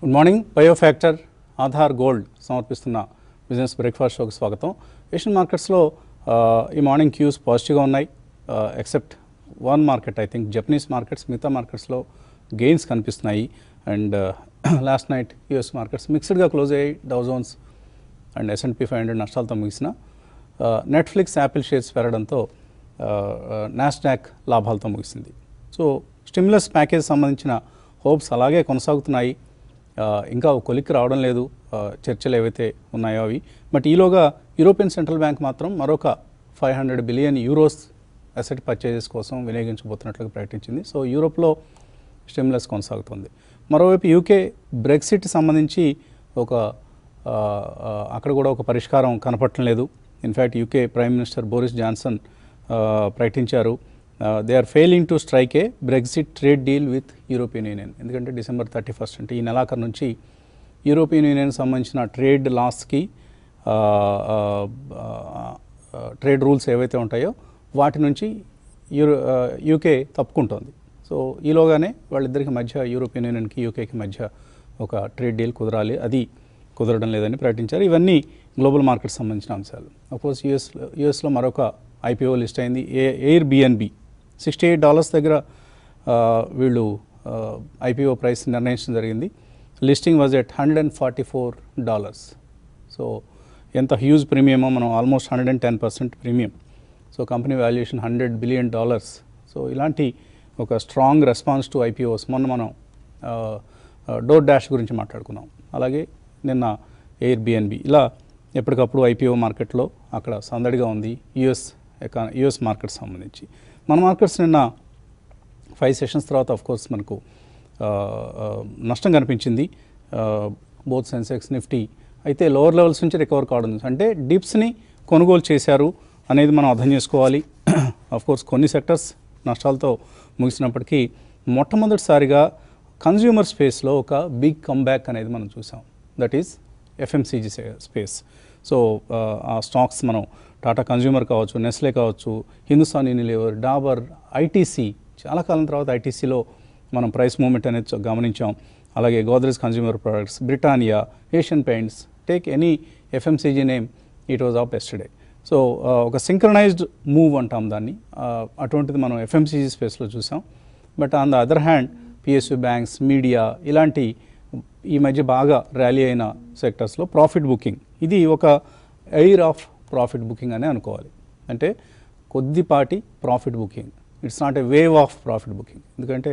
Good morning Biofactor Aadhaar gold సమర్పిస్తున్న business breakfast షోకి స్వాగతం ఏషియన్ మార్కెట్స్లో ఆ, ఈ మార్నింగ్ క్యూస్ పాజిటివ్గా ఉన్నాయి except one market I think Japanese markets మిగతా మార్కెట్స్లో గెయిన్స్ కనిపిస్తున్నాయి and last night US markets మిక్స్డ్గా క్లోజ్ అయ్యాయి Dow Jones and S and P five hundred నష్టాలతో ముగిసిన నెట్ఫ్లిక్స్ యాపిల్ షేర్స్ పెరగడంతో నాస్డాక్ లాభాలతో ముగిసింది సో స్టిమ్యులస్ ప్యాకేజ్ సంబంధించిన హోప్స్ అలాగే కొనసాగుతున్నాయి ఆ, ఇంకా ఒక కొలిక్కి రావడం లేదు ఆ, చర్చలు ఏవైతే ఉన్నాయో అవి బట్ ఈలోగా యూరోపియన్ సెంట్రల్ బ్యాంక్ మాత్రం మరొక five hundred billion euros asset purchases కోసం వినియోగించబోతున్నట్లుగా ప్రకటించింది సో యూరోప్లో స్టిమ్యులస్ కొనసాగుతుంది మరోవైపు యూకే బ్రెక్సిట్ సంబంధించి ఒక ఆ, ఆ, అక్కడ కూడా ఒక పరిష్కారం కనపడటం లేదు in fact UK prime minister Boris Johnson ఆ, ప్రకటించారు they are failing to strike a Brexit trade deal with European Union ఎందుకంటే డిసెంబర్ థర్టీ ఫస్ట్ అంటే ఈ నెలాఖరు నుంచి యూరోపియన్ యూనియన్ సంబంధించిన ట్రేడ్ లాస్కి ట్రేడ్ రూల్స్ ఏవైతే ఉంటాయో వాటి నుంచి యూరో యూకే తప్పుకుంటోంది సో ఈలోగానే వాళ్ళిద్దరికి మధ్య యూరోపియన్ యూనియన్కి యూకేకి మధ్య ఒక ట్రేడ్ డీల్ కుదరాలి అది కుదరడం లేదని ప్రకటించారు ఇవన్నీ గ్లోబల్ మార్కెట్ సంబంధించిన అంశాలు అఫ్కోర్స్ యూఎస్ యూఎస్లో మరొక ఐపీఓ లిస్ట్ అయింది a Airbnb sixty eight dollars దగ్గర ఆ, వీళ్ళు ఐపీఓ ప్రైస్ నిర్ణయించడం జరిగింది listing was at hundred and forty four dollars so ఎంత హ్యూజ్ ప్రీమియమో మనం almost hundred and ten percent premium so company valuation hundred billion dollars so ఇలాంటి ఒక స్ట్రాంగ్ రెస్పాన్స్ టు ఐపీఓస్ మొన్న మనం డోర్ డాష్ గురించి మాట్లాడుకున్నాం అలాగే నిన్న ఎయిర్ బిఎన్బి ఇలా ఎప్పటికప్పుడు ఐపీఓ మార్కెట్లో అక్కడ సందడిగా ఉంది యుఎస్ ఎకా యుఎస్ మార్కెట్ సంబంధించి మన మార్కెట్స్ నిన్న ఫైవ్ సెషన్స్ తర్వాత ఆఫ్ కోర్స్ మనకు ఆ, ఆ, నష్టం కనిపించింది బోత్ సెన్సెక్స్ నిఫ్టీ అయితే లోవర్ లెవెల్స్ నుంచి రికవర్ కావడం చూసాం. అంటే డిప్స్ని కొనుగోలు చేశారు అనేది మనం అర్థం చేసుకోవాలి ఆఫ్ కోర్స్ కొన్ని సెక్టర్స్ నష్టాలతో ముగిసినప్పటికీ మొట్టమొదటిసారిగా కన్జ్యూమర్ స్పేస్లో ఒక బిగ్ కమ్బ్యాక్ అనేది మనం చూసాం that is FMCG space so ఆ స్టాక్స్ మనం టాటా కన్జ్యూమర్ కావచ్చు నెస్లే కావచ్చు హిందుస్థాన్ యూనిలివర్ డాబర్ ఐటీసీ చాలా కాలం తర్వాత ఐటీసీలో మనం ప్రైస్ మూవ్మెంట్ అనేది చ- గమనించాం అలాగే Godrej consumer products Britannia Asian Paints take any FMCG name it was off yesterday so ఒక సింక్రనైజ్డ్ మూవ్ అంటాం దాన్ని ఆ, అటువంటిది మనం ఎఫ్ఎంసీజీ స్పేస్లో చూసాం but on the other hand PSU banks media ఇలాంటి ఈ మధ్య బాగా ర్యాలీ అయిన సెక్టర్స్లో ప్రాఫిట్ బుకింగ్ ఇది ఒక ఎయిర్ ఆఫ్ ప్రాఫిట్ బుకింగ్ అనే అనుకోవాలి అంటే కొద్దిపాటి profit booking it's not a wave of profit booking ఎందుకంటే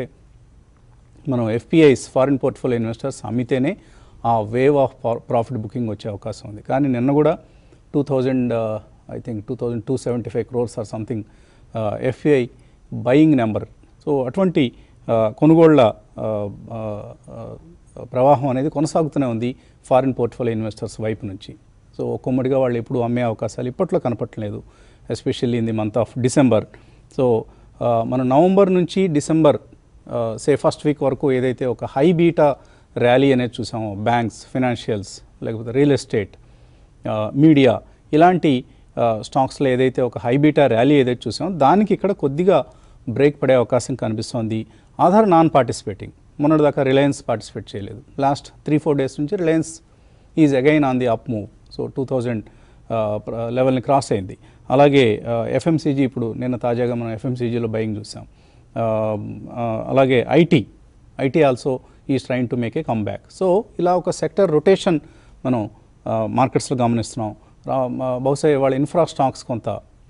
మనం ఎఫ్పిఐస్ ఫారిన్ పోర్ట్ఫోలియో ఇన్వెస్టర్స్ అమ్మితేనే ఆ వేవ్ ఆఫ్ ప్రాఫిట్ బుకింగ్ వచ్చే అవకాశం ఉంది కానీ నిన్న కూడా two thousand I think two thousand two seventy five crores or something FI buying number so అటువంటి ఆ, కొనుగోళ్ల ఆ, ఆ, ఆ, ప్రవాహం అనేది కొనసాగుతూనే ఉంది ఫారిన్ పోర్ట్ఫోలియో ఇన్వెస్టర్స్ వైపు నుంచి సో ఒక్కొమ్మడిగా వాళ్ళు ఎప్పుడు అమ్మే అవకాశాలు ఇప్పట్లో కనపట్లేదు especially in the month of December so ఆ, మనం నవంబర్ నుంచి డిసెంబర్ సే ఫస్ట్ వీక్ వరకు ఏదైతే ఒక హై బీటా ర్యాలీ అనేది చూసామో బ్యాంక్స్ ఫినాన్షియల్స్ లేకపోతే రియల్ ఎస్టేట్ ఆ, మీడియా ఇలాంటి ఆ, స్టాక్స్లో ఏదైతే ఒక హై బీటా ర్యాలీ ఏదైతే చూసామో దానికి ఇక్కడ కొద్దిగా బ్రేక్ పడే అవకాశం కనిపిస్తోంది ఆధార్ నాన్ పార్టిసిపేటింగ్ మొన్నటిదాకా రిలయన్స్ పార్టిసిపేట్ చేయలేదు లాస్ట్ త్రీ ఫోర్ డేస్ నుంచి Reliance is again on the up move so two thousand లెవెల్ని క్రాస్ అయింది అలాగే ఎఫ్ఎంసీజీ ఇప్పుడు నిన్న తాజాగా మనం ఎఫ్ఎంసీజీలో బయింగ్ చూసాం ఆ, ఆ, అలాగే IT IT also is trying to make a come back so ఇలా ఒక సెక్టర్ రొటేషన్ మనం మార్కెట్స్లో గమనిస్తున్నాం రా- మా- బహుశా వాళ్ళ ఇన్ఫ్రా స్టాక్స్ కొంత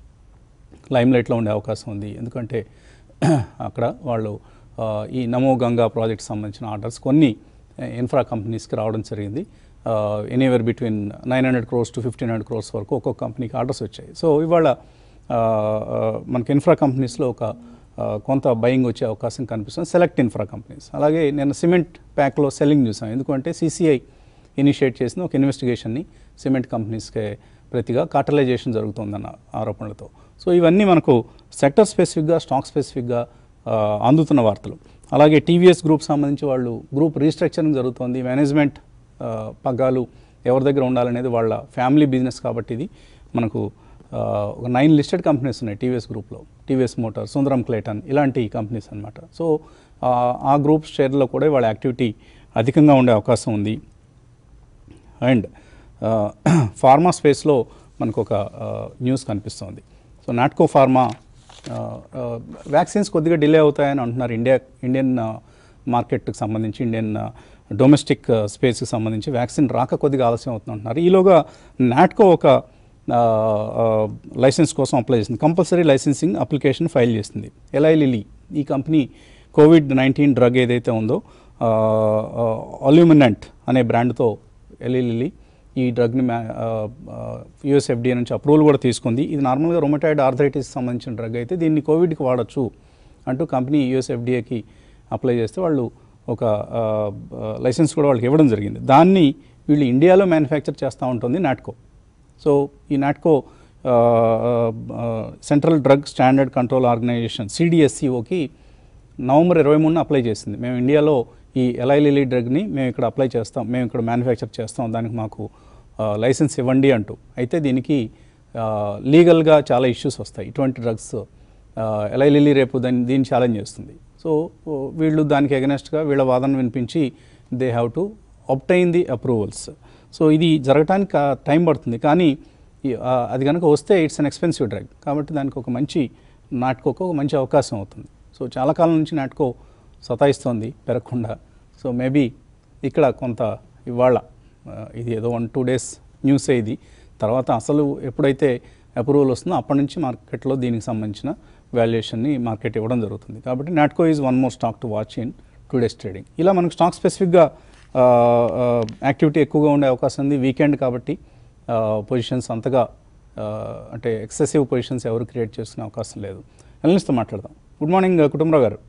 లైమ్లైట్లో ఉండే అవకాశం ఉంది ఎందుకంటే అక్కడ వాళ్ళు ఆ, ఈ నమో గంగా ప్రాజెక్ట్ సంబంధించిన ఆర్డర్స్ కొన్ని ఇన్ఫ్రా కంపెనీస్కి రావడం జరిగింది anywhere between nine hundred crores to fifteen hundred crores వరకు ఒక్కొక్క కంపెనీకి ఆర్డర్స్ వచ్చాయి సో ఇవాళ ఆ, ఆ, మనకి ఇన్ఫ్రా కంపెనీస్లో ఒక ఆ, కొంత బయింగ్ వచ్చే అవకాశం కనిపిస్తుంది సెలెక్ట్ ఇన్ఫ్రా కంపెనీస్ అలాగే నేను సిమెంట్ ప్యాక్లో సెల్లింగ్ చూసాం ఎందుకంటే సిసిఐ ఇనిషియేట్ చేసిన ఒక ఇన్వెస్టిగేషన్ని సిమెంట్ కంపెనీస్కే ప్రతిగా కార్టలైజేషన్ జరుగుతుందన్న ఆరోపణలతో సో ఇవన్నీ మనకు సెక్టర్ స్పెసిఫిక్గా స్టాక్ స్పెసిఫిక్గా ఆ, అందుతున్న వార్తలు అలాగే టీవీఎస్ గ్రూప్ సంబంధించి వాళ్ళు గ్రూప్ రీస్ట్రక్చరింగ్ జరుగుతోంది మేనేజ్మెంట్ ఆ, పగ్గాలు ఎవరి దగ్గర ఉండాలనేది వాళ్ళ ఫ్యామిలీ బిజినెస్ కాబట్టి ఇది మనకు ఆ, ఒక నైన్ లిస్టెడ్ కంపెనీస్ ఉన్నాయి టీవీఎస్ గ్రూప్లో టీవీఎస్ మోటార్ సుందరం క్లేటన్ ఇలాంటి కంపెనీస్ అనమాట సో ఆ గ్రూప్ షేర్లో కూడా వాళ్ళ యాక్టివిటీ అధికంగా ఉండే అవకాశం ఉంది అండ్ ఫార్మా స్పేస్లో మనకు ఒక న్యూస్ కనిపిస్తోంది సో నాట్కో ఫార్మా వ్యాక్సిన్స్ కొద్దిగా డిలే అవుతాయని అంటున్నారు ఇండియా ఇండియన్ మార్కెట్కి సంబంధించి ఇండియన్ డొమెస్టిక్ స్పేస్కి సంబంధించి వ్యాక్సిన్ రాక కొద్దిగా ఆలస్యం అవుతుంది అంటున్నారు ఈలోగా నాట్కో ఒక లైసెన్స్ కోసం అప్లై చేసింది కంపల్సరీ లైసెన్సింగ్ అప్లికేషన్ ఫైల్ చేసింది ఎలై లిలీ ఈ కంపెనీ కోవిడ్ నైన్టీన్ డ్రగ్ ఏదైతే ఉందో అల్యూమినెంట్ అనే బ్రాండ్తో ఎలై లిలీ ఈ డ్రగ్ని యూఎస్ఎఫ్డిఏ నుంచి అప్రూవల్ కూడా తీసుకుంది ఇది నార్మల్గా రొమటైడ్ ఆర్థరైటిస్ సంబంధించిన డ్రగ్ అయితే దీన్ని కోవిడ్కి వాడచ్చు అంటూ కంపెనీ యూఎస్ఎఫ్డిఏకి అప్లై చేస్తే వాళ్ళు ఒక లైసెన్స్ కూడా వాళ్ళకి ఇవ్వడం జరిగింది దాన్ని వీళ్ళు ఇండియాలో మ్యానుఫ్యాక్చర్ చేస్తూ ఉంటుంది నాట్కో సో ఈ Natco central drug standard control organisation సిడిఎస్సిఓకి నవంబర్ ఇరవై మూడున అప్లై చేసింది మేము ఇండియాలో ఈ ఎలైలిలీ డ్రగ్ని మేము ఇక్కడ అప్లై చేస్తాం మేము ఇక్కడ మ్యానుఫ్యాక్చర్ చేస్తాం దానికి మాకు లైసెన్స్ ఇవ్వండి అంటూ అయితే దీనికి లీగల్గా చాలా ఇష్యూస్ వస్తాయి ఇటువంటి డ్రగ్స్ ఎలైలిలీ రేపు దాన్ని దీన్ని ఛాలెంజ్ చేస్తుంది సో వీళ్ళు దానికి ఎగనెస్ట్గా వీళ్ళ వాదన వినిపించి they have to obtain the approvals so ఇది జరగటానికి టైం పడుతుంది కానీ అది కనుక వస్తే ఇట్స్ అన్ ఎక్స్పెన్సివ్ డ్రగ్ కాబట్టి దానికి ఒక మంచి నాటుకోకు ఒక మంచి అవకాశం అవుతుంది సో చాలా కాలం నుంచి నాటుకో సతాయిస్తోంది పెరగకుండా సో మేబీ ఇక్కడ కొంత ఇవాళ ఇది ఏదో వన్ టూ డేస్ న్యూసే ఇది తర్వాత అసలు ఎప్పుడైతే అప్రూవల్ వస్తుందో అప్పటి నుంచి మార్కెట్లో దీనికి సంబంధించిన వాల్యుయేషన్ని మార్కెట్ ఇవ్వడం జరుగుతుంది కాబట్టి Natco is one more stock to watch in today's trading ఇలా మనకు స్టాక్ స్పెసిఫిక్గా యాక్టివిటీ ఎక్కువగా ఉండే అవకాశం ఉంది వీకెండ్ కాబట్టి పొజిషన్స్ అంతగా అంటే ఎక్సెసివ్ పొజిషన్స్ ఎవరు క్రియేట్ చేసుకునే అవకాశం లేదు ఎల్నిస్తో మాట్లాడదాం గుడ్ మార్నింగ్ కుటుంబరావు గారు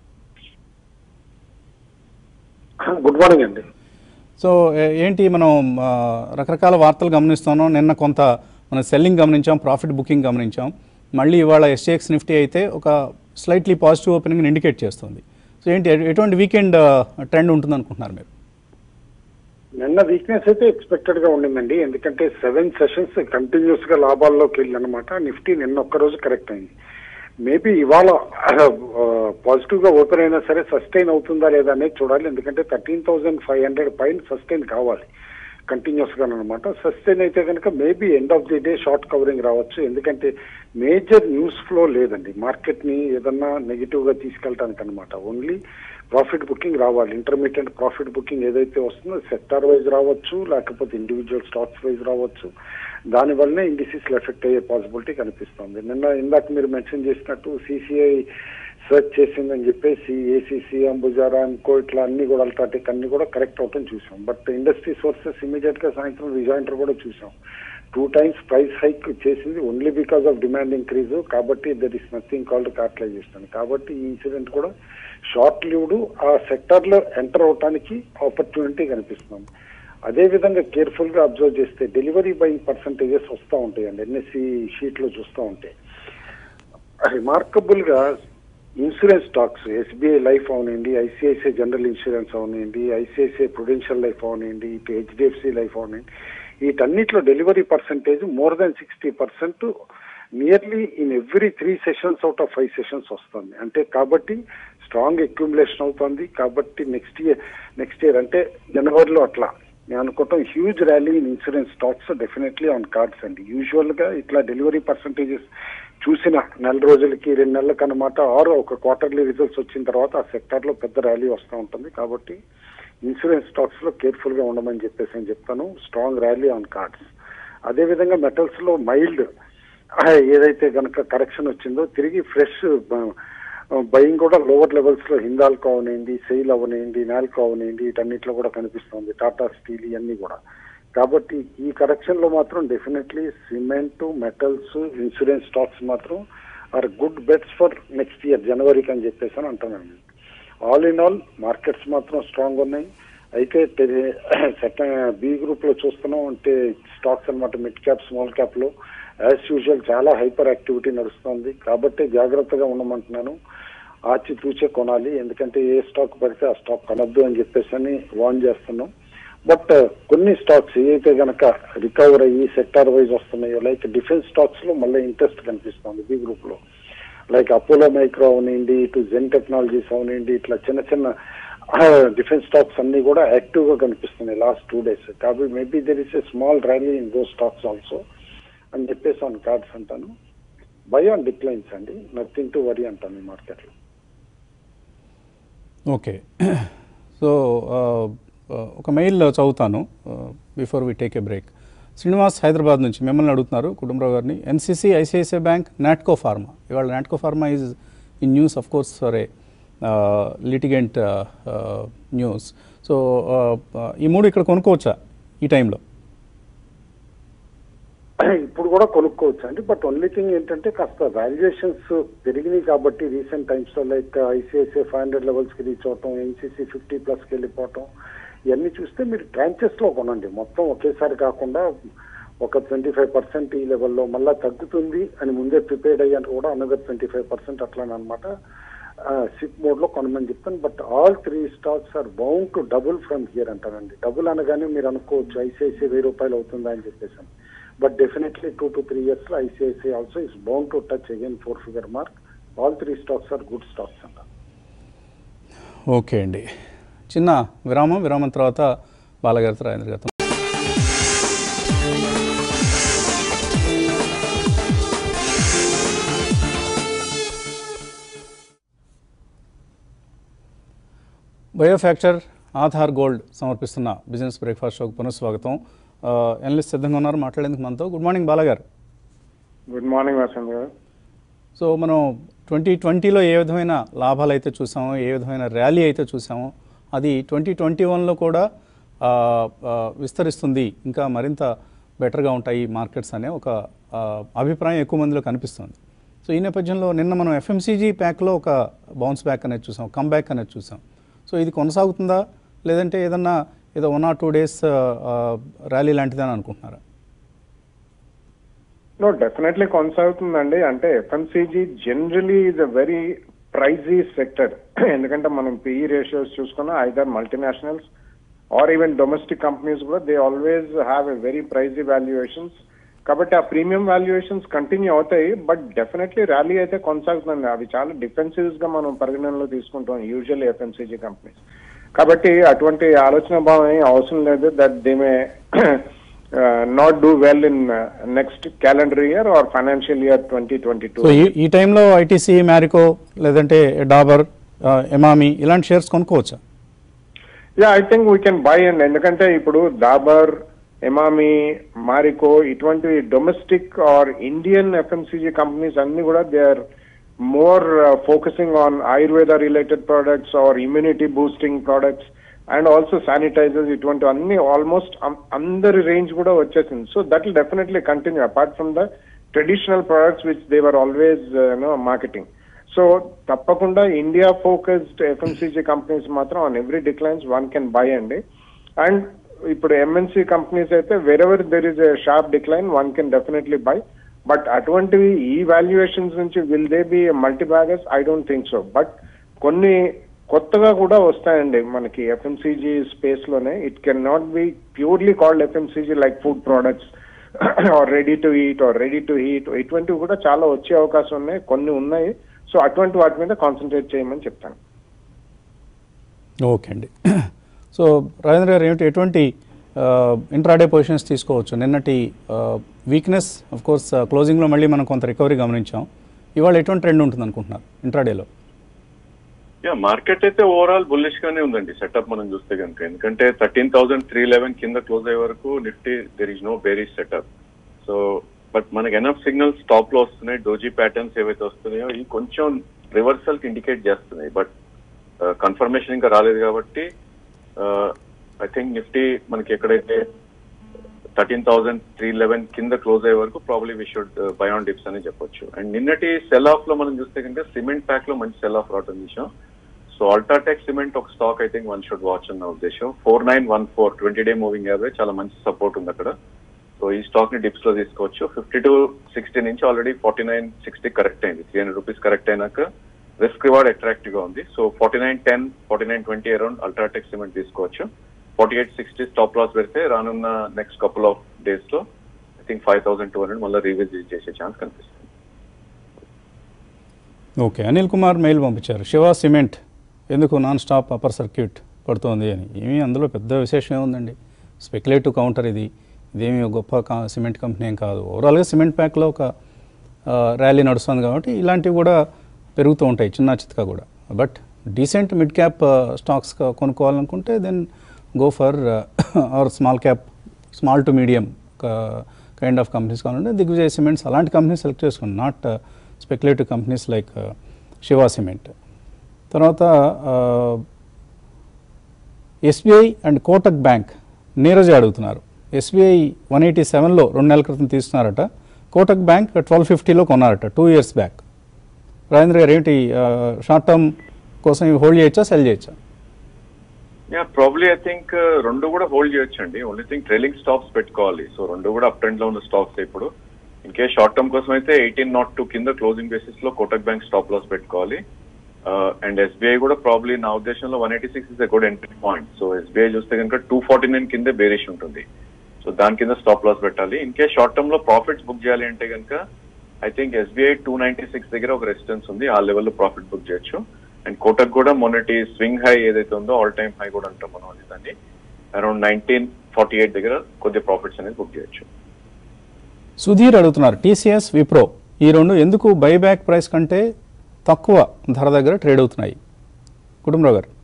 గుడ్ మార్నింగ్ అండి సో ఏంటి మనం రకరకాల వార్తలు గమనిస్తున్నాం నిన్న కొంత మన సెల్లింగ్ గమనించాం ప్రాఫిట్ బుకింగ్ గమనించాం మళ్ళీ ఇవాళ ఎస్టీఎక్స్ నిఫ్టీ అయితే ఒక స్లైట్లీ పాజిటివ్ ఓపెనింగ్ ఇండికేట్ చేస్తుంది సో ఏంటి ఎటువంటి వీకెండ్ ట్రెండ్ ఉంటుంది అనుకుంటున్నారు మీరు నిన్న వీక్నెస్ అయితే ఎక్స్పెక్టెడ్ గా ఉండిందండి ఎందుకంటే సెవెన్ సెషన్స్ కంటిన్యూస్ గా లాభాల్లోకి వెళ్ళిందనమాట నిఫ్టీ నిన్న ఒక్క రోజు కరెక్ట్ అయింది మేబీ ఇవాళ పాజిటివ్ గా ఓపెన్ అయినా సరే సస్టైన్ అవుతుందా లేదా అనేది చూడాలి ఎందుకంటే థర్టీన్ థౌసండ్ ఫైవ్ హండ్రెడ్ పైన సస్టైన్ కావాలి కంటిన్యూస్ గా అనమాట సస్టైన్ అయితే కనుక maybe end of the day short covering రావచ్చు ఎందుకంటే మేజర్ న్యూస్ ఫ్లో లేదండి మార్కెట్ ని ఏదన్నా నెగిటివ్ గా తీసుకెళ్ళటానికి అనమాట ఓన్లీ ప్రాఫిట్ బుకింగ్ రావాలి ఇంటర్మీడియట్ ప్రాఫిట్ బుకింగ్ ఏదైతే వస్తుందో సెక్టార్ వైజ్ రావచ్చు లేకపోతే ఇండివిజువల్ స్టాక్స్ వైజ్ రావచ్చు దానివల్లనే ఇండిసీస్ ఎఫెక్ట్ అయ్యే పాసిబిలిటీ కనిపిస్తుంది నిన్న ఇందాక మీరు మెన్షన్ చేసినట్టు సిసిఐ సెర్చ్ చేసిందని చెప్పేసి ఏసీసీ అంబుజారా ఇంకో ఇట్లా అన్ని కూడా అల్ట్రాటెక్ అన్ని కూడా కరెక్ట్ అవటం చూసాం బట్ ఇండస్ట్రీ సోర్సెస్ ఇమీడియట్ గా సాయంత్రం రిజాయింటర్ కూడా చూసాం టూ టైమ్స్ ప్రైస్ హైక్ చేసింది only because of demand increase కాబట్టి there is nothing called cartelisation కాబట్టి ఈ ఇన్సిడెంట్ కూడా షార్ట్ లివ్డ్ ఆ సెక్టర్ లో ఎంటర్ అవటానికి ఆపర్చునిటీ కనిపిస్తుంది అదే విధంగా కేర్ఫుల్ గా అబ్జర్వ్ చేస్తే డెలివరీ బయింగ్ పర్సంటేజెస్ వస్తూ ఉంటాయండి ఎన్ఎస్సి షీట్ లో చూస్తూ ఉంటే రిమార్కబుల్ గా ఇన్సూరెన్స్ స్టాక్స్ ఎస్బీఐ లైఫ్ అవనండి ఐసిఐసిఐ జనరల్ ఇన్సూరెన్స్ అవనండి ఐసిఐసిఐ ప్రొడెన్షియల్ లైఫ్ అవనండి ఇటు హెచ్డిఎఫ్సి లైఫ్ అవనండి వీటన్నిటిలో delivery percentage more than sixty percent nearly in every three sessions out of five sessions వస్తుంది అంటే కాబట్టి స్ట్రాంగ్ అక్యుములేషన్ అవుతుంది కాబట్టి నెక్స్ట్ ఇయర్ నెక్స్ట్ ఇయర్ అంటే జనవరిలో అట్లా నేను అనుకుంటాం huge rally in insurance stocks definitely on cards అండి యూజువల్ గా ఇట్లా డెలివరీ పర్సంటేజెస్ చూసిన నెల రోజులకి రెండు నెలలకు అనమాట ఆరు ఒక క్వార్టర్లీ రిజల్ట్స్ వచ్చిన తర్వాత ఆ సెక్టర్ లో పెద్ద ర్యాలీ వస్తూ ఉంటుంది కాబట్టి ఇన్సూరెన్స్ స్టాక్స్ లో కేర్ఫుల్ గా ఉండమని చెప్పేసి అని చెప్తాను స్ట్రాంగ్ ర్యాలీ ఆన్ కార్డ్స్ అదే విధంగా మెటల్స్ లో మైల్డ్ ఏదైతే గనక కరెక్షన్ వచ్చిందో తిరిగి ఫ్రెష్ బయింగ్ కూడా లోవర్ లెవెల్స్ లో హిందాల్కో అవనివ్వండి సెయిల్ అవనివ్వండి నాల్కో అవనివ్వండి వీటన్నిటిలో కూడా కనిపిస్తుంది టాటా స్టీల్ ఇవన్నీ కూడా కాబట్టి ఈ కరెక్షన్ లో మాత్రం definitely cement metals insurance stocks మాత్రం are good bets for next year జనవరికి అని చెప్పేసి అని అంటున్నాను ఆల్ ఇన్ ఆల్ మార్కెట్స్ మాత్రం స్ట్రాంగ్ ఉన్నాయి అయితే సెకండ్ బి గ్రూప్ లో చూస్తున్నాం అంటే స్టాక్స్ అనమాట మిడ్ క్యాప్ స్మాల్ క్యాప్ లో యాజ్ యూజువల్ చాలా హైపర్ యాక్టివిటీ నడుస్తుంది కాబట్టి జాగ్రత్తగా ఉండమంటున్నాను ఆచి తూచే కొనాలి ఎందుకంటే ఏ స్టాక్ పడితే ఆ స్టాక్ కొనద్దు అని చెప్పేసి అని వార్న్ చేస్తున్నాం బట్ కొన్ని స్టాక్స్ ఏదైతే గనక రికవర్ అయ్యి సెక్టార్ వైజ్ వస్తున్నాయో లైక్ డిఫెన్స్ స్టాక్స్ లో మళ్ళీ ఇంట్రెస్ట్ కనిపిస్తుంది బి గ్రూప్ లో లైక్ అపోలో మైక్రో అవనివ్వండి ఇటు జెన్ టెక్నాలజీస్ అవనివ్వండి ఇట్లా చిన్న చిన్న డిఫెన్స్ స్టాక్స్ అన్ని కూడా యాక్టివ్ గా కనిపిస్తున్నాయి లాస్ట్ టూ డేస్ కాబట్టి maybe there is a small rally in those stocks also అని చెప్పేసి ఆన్ కార్డ్స్ అంటాను బై ఆన్ డిక్లైన్స్ అండి నథింగ్ టు వరీ అంటాను ఈ మార్కెట్ లో ఓకే సో ఒక మెయిల్ చదువుతాను before we take a break Srinivas Hyderabad నుంచి మిమ్మల్ని అడుగుతున్నారు కుటుంబరావు గారిని NCC ICICI bank Natco pharma ఇవాళ Natco pharma is in news of course for a litigant news so ఈ మూడు ఇక్కడ కొనుక్కోవచ్చా ఈ టైంలో ఇప్పుడు కూడా కొనుక్కోవచ్చు అండి బట్ ఓన్లీ థింగ్ ఏంటంటే కాస్త వాల్యుయేషన్స్ పెరిగినాయి కాబట్టి రీసెంట్ టైమ్స్ లో like ICICI five hundred levels కి రీచ్ అవటం ఎన్సీసీ ఫిఫ్టీ ప్లస్ కి వెళ్ళిపోవటం ఇవన్నీ చూస్తే మీరు ట్రాంచెస్ లో కొనండి మొత్తం ఒకేసారి కాకుండా ఒక ట్వంటీ ఫైవ్ పర్సెంట్ ఈ లెవెల్లో మళ్ళీ తగ్గుతుంది అని ముందే ప్రిపేర్డ్ అయ్యాను కూడా అనదర్ ట్వంటీ ఫైవ్ పర్సెంట్ అట్లానమాట సిప్ మోడ్ లో కొనమని చెప్తాను but all three stocks are bound to double from here అంటారండి డబుల్ అనగానే మీరు అనుకోవచ్చు ఐసిఐసిఐ వెయ్యి రూపాయలు అవుతుందా అని చెప్పేసి but definitely two to three years లో ICICI also is bound to touch again four figure mark all three stocks are good stocks అంట ఓకే అండి చిన్న విరామం విరామం తర్వాత బాలగారితో రాజేంద్ర గారితో బయోఫ్యాక్చర్ ఆధార్ గోల్డ్ సమర్పిస్తున్న బిజినెస్ బ్రేక్ఫాస్ట్ షోకి పునఃస్వాగతం ఎనలిస్ట్ సిద్ధంగా ఉన్నారు మాట్లాడేందుకు మనతో గుడ్ మార్నింగ్ బాలగారు గుడ్ మార్నింగ్ వసంత్ గారు సో మనం ట్వంటీ ట్వంటీలో ఏ విధమైన లాభాలు అయితే చూసామో ఏ విధమైన ర్యాలీ అయితే చూసామో అది ట్వంటీ ట్వంటీ వన్లో కూడా ఆ, ఆ, విస్తరిస్తుంది ఇంకా మరింత బెటర్గా ఉంటాయి మార్కెట్స్ అనే ఒక ఆ, అభిప్రాయం ఎక్కువ మందిలో కనిపిస్తుంది సో ఈ నేపథ్యంలో నిన్న మనం ఎఫ్ఎంసీజీ ప్యాక్లో ఒక బౌన్స్ బ్యాక్ అనేది చూసాం కమ్ బ్యాక్ అనేది చూసాం సో ఇది కొనసాగుతుందా లేదంటే ఏదన్నా ఏదో one or two days rally లాంటిదని అనుకుంటున్నారా నో డెఫినెట్లీ కొనసాగుతుందండి అంటే FMCG generally is a very pricey sector ఎందుకంటే మనం పిఈ రేషియోస్ చూసుకున్నా either multinationals or even domestic companies కూడా they always have a very pricey valuations కాబట్టి ఆ ప్రీమియం వాల్యుయేషన్స్ కంటిన్యూ అవుతాయి బట్ డెఫినెట్లీ ర్యాలీ అయితే కొనసాగుతుంది అవి చాలా డిఫెన్సివ్స్ గా మనం పరిగణనలో తీసుకుంటాం యూజువల్లీ ఎఫ్ఎంసీజీ కంపెనీస్ కాబట్టి అటువంటి ఆలోచన భావం ఏం అవసరం లేదు that they may not do well in next calendar year or financial year twenty twenty two so ఈ ఈ టైంలో ఐటీసీ మ్యారికో లేదంటే డాబర్ ఆ, ఎమామి ఇలాంటి షేర్స్ కొనుక్కోవచ్చా yeah I think we can buy and ఎందుకంటే ఇప్పుడు దాబర్ ఎమామి మారికో ఇటువంటి domestic or Indian FMCG companies అన్ని కూడా they are more focusing on Ayurveda related products or immunity boosting products and also sanitizers ఇటువంటి అన్ని ఆల్మోస్ట్ అందరి రేంజ్ కూడా వచ్చేసింది so that will definitely continue apart from the traditional products which they were always you know marketing so తప్పకుండా India focused FMCG companies మాత్రం on every declines one can buy అండి and ఇప్పుడు MNC companies అయితే wherever there is a sharp decline one can definitely buy but అటువంటివి ఈ valuations నుంచి will they be multi baggers I don't think so but కొన్ని కొత్తగా కూడా వస్తాయండి మనకి ఎఫ్ఎంసీజీ స్పేస్ లోనే it can not be purely called FMCG like food products or ready to eat or ready to heat ఇటువంటివి కూడా చాలా వచ్చే అవకాశం ఉన్నాయి కొన్ని ఉన్నాయి సో అటువంటి వాటి మీద కాన్సన్ట్రేట్ చేయమని చెప్తాను ఓకే అండి సో రాజేంద్ర గారు ఏమిటి ఎటువంటి ఇంట్రాడే పొజిషన్స్ తీసుకోవచ్చు నిన్నటి వీక్నెస్ ఆఫ్ కోర్స్ క్లోజింగ్లో మళ్ళీ మనం కొంత రికవరీ గమనించాం ఇవాళ ఎటువంటి ట్రెండ్ ఉంటుంది అనుకుంటున్నారు ఇంట్రాడేలో యా మార్కెట్ అయితే ఓవరాల్ బుల్లిష్ గానే ఉందండి సెటప్ మనం చూస్తే కనుక ఎందుకంటే థర్టీన్ థౌసండ్ త్రీ లెవెన్ కింద క్లోజ్ అయ్యే వరకు Nifty there is no bearish setup so but మనకి ఎనఫ్ సిగ్నల్స్ టాప్ లో వస్తున్నాయి డోజీ ప్యాటర్న్స్ ఏవైతే వస్తున్నాయో ఇవి కొంచెం రివర్సల్ కి ఇండికేట్ చేస్తున్నాయి బట్ కన్ఫర్మేషన్ ఇంకా రాలేదు కాబట్టి ఐ థింక్ నిఫ్టీ మనకి ఎక్కడైతే థర్టీన్ థౌసండ్ త్రీ లెవెన్ కింద క్లోజ్ అయ్యే వరకు probably we should buy on dips అని చెప్పొచ్చు అండ్ నిన్నటి సెల్ ఆఫ్ లో మనం చూస్తే కనుక సిమెంట్ ప్యాక్ లో మంచి సెల్ ఆఫ్ రావడం చూసాం సో అల్ట్రాటెక్ సిమెంట్ ఒక stock I think one should watch అన్న ఉద్దేశం four nine one four twenty day moving average చాలా మంచి సపోర్ట్ ఉంది అక్కడ సో ఈ స్టాక్ ని డిప్స్ లో తీసుకోవచ్చు ఫిఫ్టీ టు సిక్స్టీ నుంచి already forty nine sixty correct అయింది త్రీ హండ్రెడ్ రూపీస్ కరెక్ట్ అయినాక రిస్క్ రివార్డ్ అట్రాక్టివ్ గా ఉంది so forty nine ten forty nine twenty around UltraTech cement తీసుకోవచ్చు forty eight sixty stop loss పెడితే రానున్న నెక్స్ట్ కపుల్ ఆఫ్ డేస్ లో I think five thousand two hundred మళ్ళీ revisit చేసే chance కనిపిస్తుంది ఓకే అనిల్ కుమార్ మెయిల్ పంపించారు శివ సిమెంట్ ఎందుకు నాన్ స్టాప్ అప్పర్ సర్క్యూట్ పడుతోంది అని ఏమీ అందులో పెద్ద విశేషం ఏముందండి స్పెక్యులేటివ్ కౌంటర్ ఇది ఇదేమి గొప్ప కా సిమెంట్ కంపెనీ ఏం కాదు ఓవరాల్గా సిమెంట్ ప్యాక్లో ఒక ర్యాలీ నడుస్తుంది కాబట్టి ఇలాంటివి కూడా పెరుగుతూ ఉంటాయి చిన్న చితక కూడా but decent mid cap stocks కొనుక్కోవాలనుకుంటే then go for or small cap small to medium kind of companies కావాలంటే దిగ్విజయ్ సిమెంట్స్ అలాంటి కంపెనీస్ సెలెక్ట్ చేసుకోండి not speculative companies like Shiva cement తర్వాత SBI and Kotak bank Neeraj అడుగుతున్నారు ఎస్బీఐ వన్ ఎయిటీ సెవెన్లో రెండు నెలల క్రితం తీసుకున్నారట కోటక్ బ్యాంక్ ట్వెల్వ్ ఫిఫ్టీలో కొన్నారట టూ ఇయర్స్ బ్యాక్ రాజేంద్ర గారు ఏంటి షార్ట్ టర్మ్ కోసం ఇవి హోల్డ్ చేయొచ్చా సెల్ చేయొచ్చా యా ప్రాబ్లీ ఐ థింక్ రెండు కూడా హోల్డ్ చేయొచ్చు అండి ఓన్లీ థింగ్ ట్రైలింగ్ స్టాక్స్ పెట్టుకోవాలి సో రెండు కూడా అప్ ట్రెండ్ లో ఉన్న స్టాక్స్ ఇప్పుడు ఇన్ కేస్ షార్ట్ టర్మ్ కోసం అయితే ఎయిటీన్ నాట్ టూ కింద క్లోజింగ్ బేసిస్ లో కోటక్ బ్యాంక్ స్టాప్ లాస్ పెట్టుకోవాలి అండ్ ఎస్బీఐ కూడా ప్రాబ్లీ నా ఉద్దేశంలో one eighty six is a good entry point so SBI చూస్తే కనుక టూ ఫార్టీ నైన్ కిందే బేరిష్ ఉంటుంది సో దాని కింద స్టాప్ లాస్ పెట్టాలి ఇన్ కేస్ షార్ట్ టర్మ్ లో ప్రాఫిట్స్ బుక్ చేయాలి అంటే కనుక I think SBI two ninety six దగ్గర ఒక రెసిస్టెన్స్ ఉంది ఆ లెవెల్లో ప్రాఫిట్ బుక్ చేయొచ్చు అండ్ కోటక్ కూడా మొన్నటి స్వింగ్ హై ఏదైతే ఉందో ఆల్ టైమ్ హై కూడా అంటాం మనం అది దాన్ని అరౌండ్ నైన్టీన్ ఫార్టీ ఎయిట్ దగ్గర కొద్దిగా ప్రాఫిట్స్ అనేది బుక్ చేయొచ్చు సుధీర్ అడుగుతున్నారు టీసీఎస్ విప్రో ఈ రెండు ఎందుకు బైబ్యాక్ ప్రైస్ కంటే తక్కువ ధర దగ్గర ట్రేడ్ అవుతున్నాయి కుటుంబరావు గారు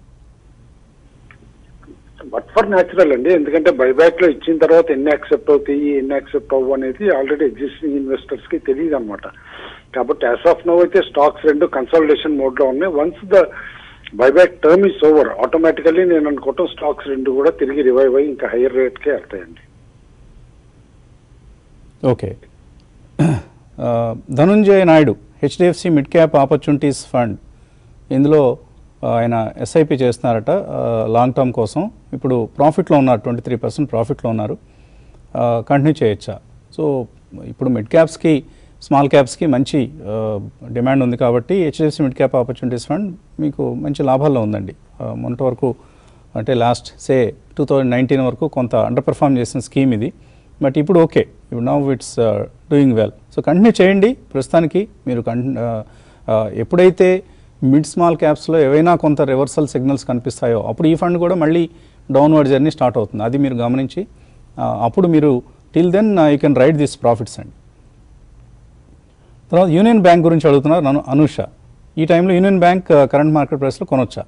బట్ ఫర్ న్యాచురల్ అండి ఎందుకంటే బైబ్యాక్ లో ఇచ్చిన తర్వాత ఎన్ని యాక్సెప్ట్ అవుతాయి ఎన్ని యాక్సెప్ట్ అవ్వు అనేది ఆల్రెడీ ఎగ్జిస్టింగ్ ఇన్వెస్టర్స్ కి తెలియదు అనమాట కాబట్టి యాజ్ ఆఫ్ నో అయితే స్టాక్స్ రెండు కన్సల్టేషన్ మోడ్ లో ఉన్నాయి once the buyback term is over automatically నేను అనుకోవటం స్టాక్స్ రెండు కూడా తిరిగి రివైవ్ అయ్యి ఇంకా హైయర్ రేట్ కే వెళ్తాయండి ఓకే ఆ, Dhananjaya Naidu HDFC mid cap opportunities fund ఇందులో ఆ, ఆయన ఎస్ఐపి చేస్తున్నారట ఆ, లాంగ్ టర్మ్ కోసం ఇప్పుడు ప్రాఫిట్లో ఉన్నారు ట్వంటీ త్రీ పర్సెంట్ ప్రాఫిట్లో ఉన్నారు ఆ, కంటిన్యూ చేయొచ్చా సో ఇప్పుడు మిడ్ క్యాప్స్కి స్మాల్ క్యాప్స్కి మంచి ఆ, డిమాండ్ ఉంది కాబట్టి HDFC mid cap opportunities fund మీకు మంచి లాభాల్లో ఉందండి ఆ, మొన్నటి వరకు అంటే last say two thousand nineteen వరకు కొంత అండర్ పెర్ఫామ్ చేసిన స్కీమ్ ఇది బట్ ఇప్పుడు ఓకే ఇప్పుడు now it's doing well so continue చేయండి ప్రస్తుతానికి మీరు కంటి ఎప్పుడైతే మిడ్ స్మాల్ క్యాప్స్లో ఏవైనా కొంత రివర్సల్ సిగ్నల్స్ కనిపిస్తాయో అప్పుడు ఈ ఫండ్ కూడా మళ్ళీ డౌన్వర్డ్ జర్నీ స్టార్ట్ అవుతుంది అది మీరు గమనించి ఆ, అప్పుడు మీరు till then you can ride this profits అండి తర్వాత యూనియన్ బ్యాంక్ గురించి అడుగుతున్నారు నన్ను అనూష ఈ టైంలో యూనియన్ బ్యాంక్ కరెంట్ మార్కెట్ ప్రైస్లో కొనొచ్చా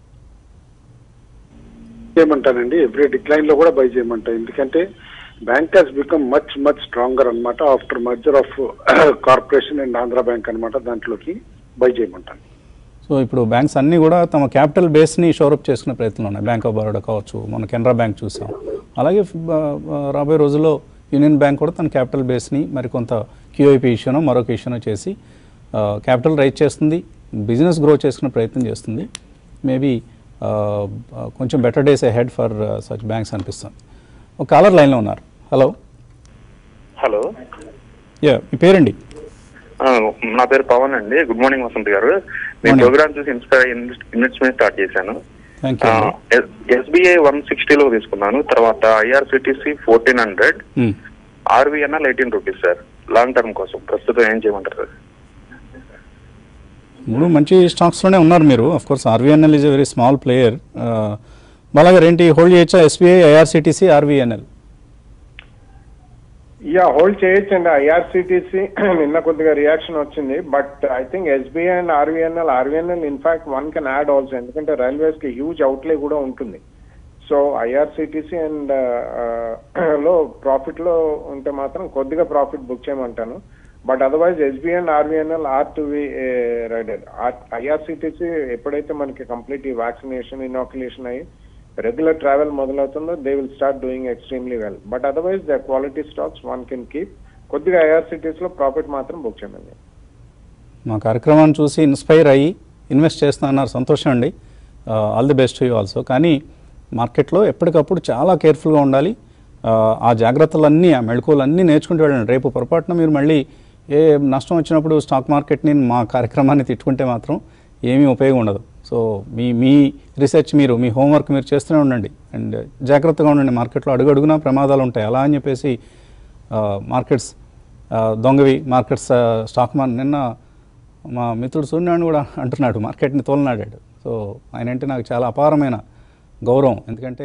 చేయమంటానండి ఎవ్రీ డిక్లైన్ లో కూడా బై చేయమంటా ఎందుకంటే bank has become much much stronger అన్నమాట after merger of corporation and Andhra bank అన్నమాట దాంట్లోకి బై చేయమంటాను సో ఇప్పుడు బ్యాంక్స్ అన్నీ కూడా తమ క్యాపిటల్ బేస్ని షోరప్ చేసుకునే ప్రయత్నంలో ఉన్నాయి బ్యాంక్ ఆఫ్ బరోడా కావచ్చు మన కెనరా బ్యాంక్ చూసాం అలాగే ఆ, ఆ, రాబోయే రోజుల్లో యూనియన్ బ్యాంక్ కూడా తన క్యాపిటల్ బేస్ని మరికొంత క్యూఐపీ ఇష్యూనో మరొక ఇష్యూనో చేసి క్యాపిటల్ రైజ్ చేస్తుంది బిజినెస్ గ్రో చేసుకునే ప్రయత్నం చేస్తుంది మేబీ కొంచెం better days ahead for such banks అనిపిస్తుంది ఒక కాలర్ లైన్లో ఉన్నారు హలో హలో యా మీ పేరండి ఆ, నా పేరు పవన్ అండి గుడ్ మార్నింగ్ వసంత్ గారు మీ Morning. ప్రోగ్రామ్ చూసి ఇన్స్పైర్ ఇన్వెస్ట్మెంట్ స్టార్ట్ చేశాను థ్యాంక్ యూ ఎస్బీఐ వన్ సిక్స్టీలో తీసుకున్నాను తర్వాత IRCTC fourteen hundred RVNL eighteen rupees sir long term కోసం ప్రస్తుతం ఏం చేయమంటారు సార్ మూడు మంచి స్టాక్స్లోనే ఉన్నారు మీరు of course RVNL is a very small player బాలాగారు ఏంటి హోల్డ్ చేయొచ్చా SBI IRCTC RVNL yeah hold చేయొచ్చండి ఐఆర్సిటిసి నిన్న కొద్దిగా రియాక్షన్ వచ్చింది but I think SBI and RVNL RVNL in fact one can add also ఎందుకంటే రైల్వేస్ కి హ్యూజ్ అవుట్లే కూడా ఉంటుంది సో ఐఆర్సిటిసి అండ్ లో ప్రాఫిట్ లో ఉంటే మాత్రం కొద్దిగా ప్రాఫిట్ బుక్ చేయమంటాను but otherwise SBI and RVNL are to be rided IRCTC ఎప్పుడైతే మనకి కంప్లీట్ ఈ వ్యాక్సినేషన్ ఇనాక్యులేషన్ అయ్యి రెగ్యులర్ ట్రావెల్ మొదలవుతుందో they will start doing extremely well but otherwise the quality stocks one can keep కొద్దిగా IRCTC లో profit మాత్రం book చేయండి మా కార్యక్రమాన్ని చూసి ఇన్స్పైర్ అయ్యి ఇన్వెస్ట్ చేస్తా అన్నారు సంతోషం అండి all the best you also కానీ మార్కెట్లో ఎప్పటికప్పుడు చాలా కేర్ఫుల్గా ఉండాలి ఆ, ఆ జాగ్రత్తలన్నీ ఆ మెళకువలన్నీ నేర్చుకుంటూ వెళ్ళండి రేపు పొరపాటున మీరు మళ్ళీ ఏ నష్టం వచ్చినప్పుడు స్టాక్ మార్కెట్ని మా కార్యక్రమాన్ని తిట్టుకుంటే మాత్రం ఏమీ ఉపయోగం ఉండదు సో మీ మీ రీసెర్చ్ మీరు మీ హోంవర్క్ మీరు చేస్తూనే ఉండండి అండ్ జాగ్రత్తగా ఉండండి మార్కెట్లో అడుగు అడుగునా ప్రమాదాలు ఉంటాయి అలా అని చెప్పేసి మార్కెట్స్ దొంగవి మార్కెట్స్ స్టాక్ మార్ నిన్న మా మిత్రుడు సూర్యనారాయణ కూడా అంటున్నాడు మార్కెట్ని తోలనాడాడు సో సో ఆయన అంటే నాకు చాలా అపారమైన గౌరవం ఎందుకంటే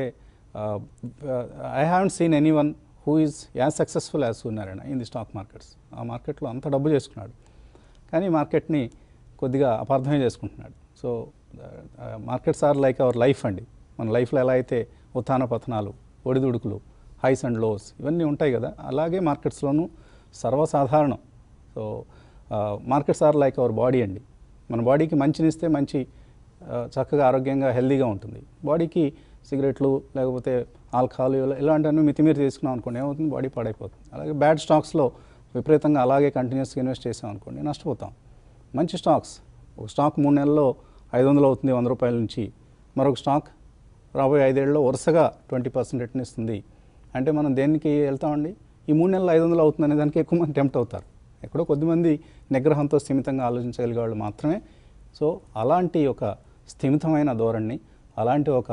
I haven't seen any one who is as successful as Suryanarayana in the stock markets ఆ మార్కెట్లో అంత డబ్బు చేసుకున్నాడు కానీ మార్కెట్ని కొద్దిగా అపార్థమే చేసుకుంటున్నాడు so markets are like our life అండి మన లైఫ్లో ఎలా అయితే ఉత్థాన పతనాలు ఒడిదుడుకులు హైస్ అండ్ లోస్ ఇవన్నీ ఉంటాయి కదా అలాగే మార్కెట్స్లోనూ సర్వసాధారణం so markets are like our body అండి మన బాడీకి మంచినిస్తే మంచి ఆ, చక్కగా ఆరోగ్యంగా హెల్దీగా ఉంటుంది బాడీకి సిగరెట్లు లేకపోతే ఆల్కహాల్ ఇలా- ఇలాంటివన్నీ మితిమీరి తీసుకున్నాం అనుకోండి ఏమవుతుంది బాడీ పాడైపోతుంది అలాగే బ్యాడ్ స్టాక్స్లో విపరీతంగా అలాగే కంటిన్యూస్గా ఇన్వెస్ట్ చేసాం అనుకోండి నష్టపోతాం మంచి స్టాక్స్ ఒక స్టాక్ మూడు నెలల్లో ఐదు వందలు అవుతుంది వంద రూపాయల నుంచి మరొక స్టాక్ రాబోయే ఐదేళ్ళలో వరుసగా ట్వంటీ పర్సెంట్ రిటర్న్ ఇస్తుంది అంటే మనం దేనికి వెళ్తామండి ఈ మూడు నెలలు ఐదు వందలు అవుతుంది అనే దానికి ఎక్కువ మంది టెంప్ట్ అవుతారు ఎక్కడో కొద్దిమంది నిగ్రహంతో స్థిమితంగా ఆలోచించగలిగే వాళ్ళు మాత్రమే సో అలాంటి ఒక స్థిమితమైన ధోరణిని అలాంటి ఒక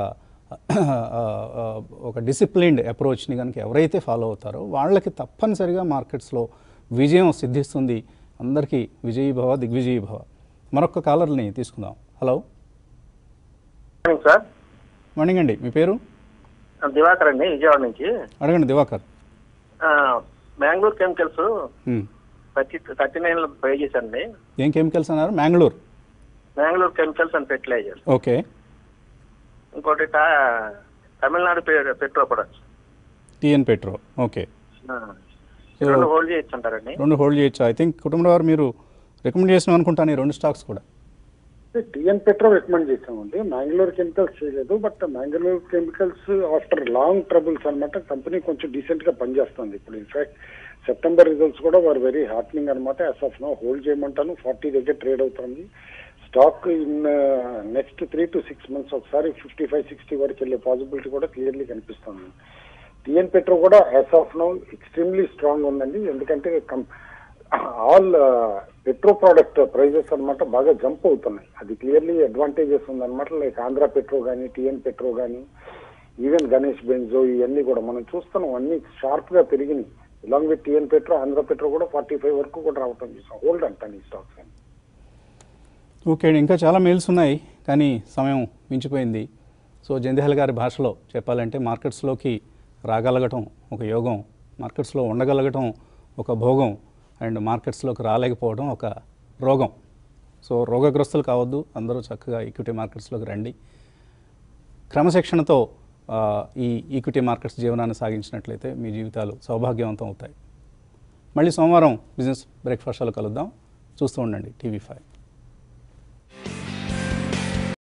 ఒక డిసిప్లిన్డ్ అప్రోచ్ని కనుక ఎవరైతే ఫాలో అవుతారో వాళ్ళకి తప్పనిసరిగా మార్కెట్స్లో విజయం సిద్ధిస్తుంది అందరికీ విజయీభవ దిగ్విజయీభవ మరొక కాలర్ని తీసుకుందాం హలో మార్నింగ్ సార్ మార్నింగ్ అండి మీ పేరు దివాకర్ అండి విజయవాడ నుంచి అడగండి దివాకర్ ఆ, బెంగళూరు కెమికల్స్ మ్. థర్టీ థర్టీ నైన్ లో పే చేశానండి ఏం కెమికల్స్ అన్నారు Mangalore Bengaluru chemicals and fertilizer okay ఇంకోటి టా- తమిళనాడు పె- petro products TN petro okay ఆ, ఈ రెండు హోల్డ్ చేయొచ్చు అంటారండి రెండు హోల్డ్ చేయొచ్చు ఐ థింక్ కుటుంబ వారు మీరు రికమెండ్ చేసిన అనుకుంటాను ఈ రెండు స్టాక్స్ కూడా టిఎన్ పెట్రో రికమెండ్ చేసామండి మ్యాంగ్లూర్ కెమికల్స్ చేయలేదు but Mangalore chemicals after long troubles అన్నమాట కంపెనీ కొంచెం డీసెంట్ గా పనిచేస్తుంది ఇప్పుడు ఇన్ఫాక్ట్ సెప్టెంబర్ రిజల్ట్స్ కూడా వారు వెరీ హార్ట్నింగ్ అనమాట యాజ్ ఆఫ్ నో హోల్డ్ చేయమంటాను ఫార్టీ దగ్గర ట్రేడ్ అవుతుంది stock in next three to six months ఒకసారి ఫిఫ్టీ ఫైవ్ సిక్స్టీ వరకు వెళ్ళే పాసిబిలిటీ కూడా క్లియర్లీ కనిపిస్తుంది టిఎన్ పెట్రో కూడా as of now extremely strong ఉందండి ఎందుకంటే ఆల్ పెట్రో ప్రోడక్ట్ ప్రైజెస్ అన్నమాట బాగా జంప్ అవుతున్నాయి అది క్లియర్లీ అడ్వాంటేజెస్ ఉందన్నమాట లైక్ ఆంధ్ర పెట్రో కానీ టిఎన్ పెట్రో కానీ ఈవెన్ గణేష్ బెంజో ఇవన్నీ కూడా మనం చూస్తున్నాం అన్ని షార్ప్ గా పెరిగినాయి along with TN petro Andhra petro కూడా ఫార్టీ ఫైవ్ వరకు కూడా రావటం చూసాం హోల్డ్ అంటాను ఈ స్టాక్స్ అని ఓకే అండి ఇంకా చాలా మెయిల్స్ ఉన్నాయి కానీ సమయం మించిపోయింది సో జంధ్యాల గారి భాషలో చెప్పాలంటే మార్కెట్స్లోకి రాగలగటం ఒక యోగం మార్కెట్స్లో ఉండగలగటం ఒక భోగం అండ్ మార్కెట్స్లోకి రాలేకపోవడం ఒక రోగం సో రోగగ్రస్తులు కావద్దు అందరూ చక్కగా ఈక్విటీ మార్కెట్స్లోకి రండి క్రమశిక్షణతో ఆ, ఈ ఈక్విటీ మార్కెట్స్ జీవనాన్ని సాగించినట్లయితే మీ జీవితాలు సౌభాగ్యవంతం అవుతాయి మళ్ళీ సోమవారం బిజినెస్ బ్రేక్ఫాస్ట్లో కలుద్దాం చూస్తూ ఉండండి టీవీ ఫైవ్